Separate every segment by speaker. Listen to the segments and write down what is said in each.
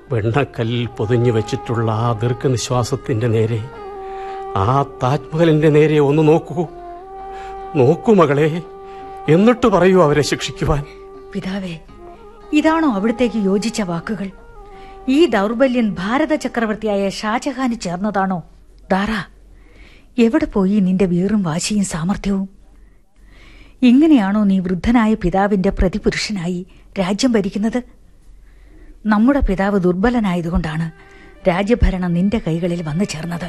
Speaker 1: വെണ്ണക്കല്ലിൽ പൊതിഞ്ഞു വെച്ചിട്ടുള്ള ആ ദീർഘനിശ്വാസത്തിന്റെ നേരെ ആ താജ്മഹലിന്റെ നേരെ ഒന്ന് നോക്കൂ നോക്കൂ മകളെ എന്നിട്ട് പറയൂ അവരെ ശിക്ഷിക്കുവാൻ
Speaker 2: പിതാവേ ഇതാണോ അവിടത്തേക്ക് യോജിച്ച വാക്കുകൾ ഈ ദൗർബല്യൻ ഭാരത ചക്രവർത്തിയായ ഷാജഹാന് ചേർന്നതാണോ ദാറ എവിടെ പോയി നിന്റെ വീറും വാശിയും സാമർഥ്യവും ഇങ്ങനെയാണോ നീ വൃദ്ധനായ പിതാവിന്റെ പ്രതിപുരുഷനായി രാജ്യം ഭരിക്കുന്നത് നമ്മുടെ പിതാവ് ദുർബലനായതുകൊണ്ടാണ് രാജ്യഭരണം നിന്റെ കൈകളിൽ വന്നു ചേർന്നത്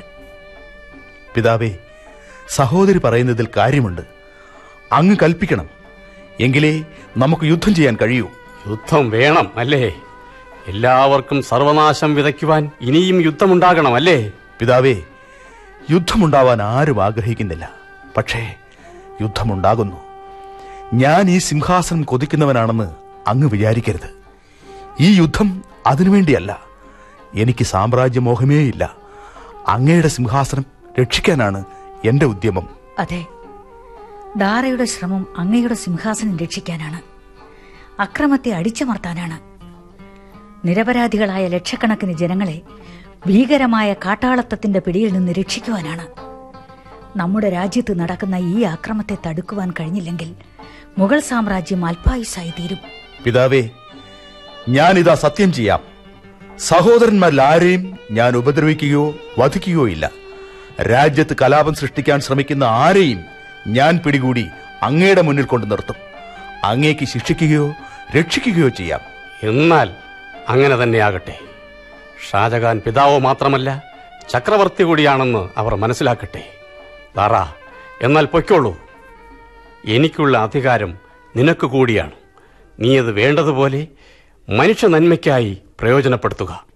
Speaker 3: പിതാവേ സഹോദരി പറയുന്നതിൽ കാര്യമുണ്ട് അങ്ങ് കൽപ്പിക്കണം എങ്കിലേ നമുക്ക് യുദ്ധം ചെയ്യാൻ കഴിയൂ
Speaker 1: യുദ്ധം വേണം അല്ലേ എല്ലാവർക്കും സർവനാശം വിതയ്ക്കുവാൻ ഇനിയും യുദ്ധമുണ്ടാകണം അല്ലേ
Speaker 3: പിതാവേ യുദ്ധമുണ്ടാവാൻ ആരും ആഗ്രഹിക്കുന്നില്ല പക്ഷേ യുദ്ധമുണ്ടാകുന്നു ഞാൻ ഈ സിംഹാസനം കൊതിക്കുന്നവനാണെന്ന് അങ്ങ് വിചാരിക്കരുത് ഈ യുദ്ധം അതിനുവേണ്ടിയല്ല എനിക്ക് സാമ്രാജ്യമോഹമേയില്ല അങ്ങയുടെ സിംഹാസനം രക്ഷിക്കാനാണ് എന്റെ ഉദ്യമം
Speaker 2: അതെ ദാറയുടെ ശ്രമം അങ്ങയുടെ സിംഹാസനം രക്ഷിക്കാനാണ് അക്രമത്തെ അടിച്ചമർത്താനാണ് നിരപരാധികളായ ലക്ഷക്കണക്കിന് ജനങ്ങളെ ഭീകരമായ കാട്ടാളത്തത്തിന്റെ പിടിയിൽ നിന്ന് രക്ഷിക്കുവാനാണ് നമ്മുടെ രാജ്യത്ത് നടക്കുന്ന ഈ ആക്രമത്തെ തടുക്കുവാൻ കഴിഞ്ഞില്ലെങ്കിൽ മുഗൾ സാമ്രാജ്യം അല്പായുസായി തീരും
Speaker 3: പിതാവേ ഞാനിതാ സത്യം ചെയ്യാം സഹോദരന്മാരിൽ ആരെയും ഞാൻ ഉപദ്രവിക്കുകയോ വധിക്കുകയോ ഇല്ല രാജ്യത്ത് കലാപം സൃഷ്ടിക്കാൻ ശ്രമിക്കുന്ന ആരെയും ഞാൻ പിടികൂടി അങ്ങയുടെ മുന്നിൽ കൊണ്ടു നിർത്തും അങ്ങേക്ക് ശിക്ഷിക്കുകയോ രക്ഷിക്കുകയോ ചെയ്യാം
Speaker 1: എന്നാൽ അങ്ങനെ തന്നെയാകട്ടെ ഷാജഹാൻ പിതാവ് മാത്രമല്ല ചക്രവർത്തി കൂടിയാണെന്ന് അവർ മനസ്സിലാക്കട്ടെ താറ എന്നാൽ പൊയ്ക്കോളൂ എനിക്കുള്ള അധികാരം നിനക്ക് കൂടിയാണ് നീ അത് വേണ്ടതുപോലെ മനുഷ്യ നന്മയ്ക്കായി പ്രയോജനപ്പെടുത്തുക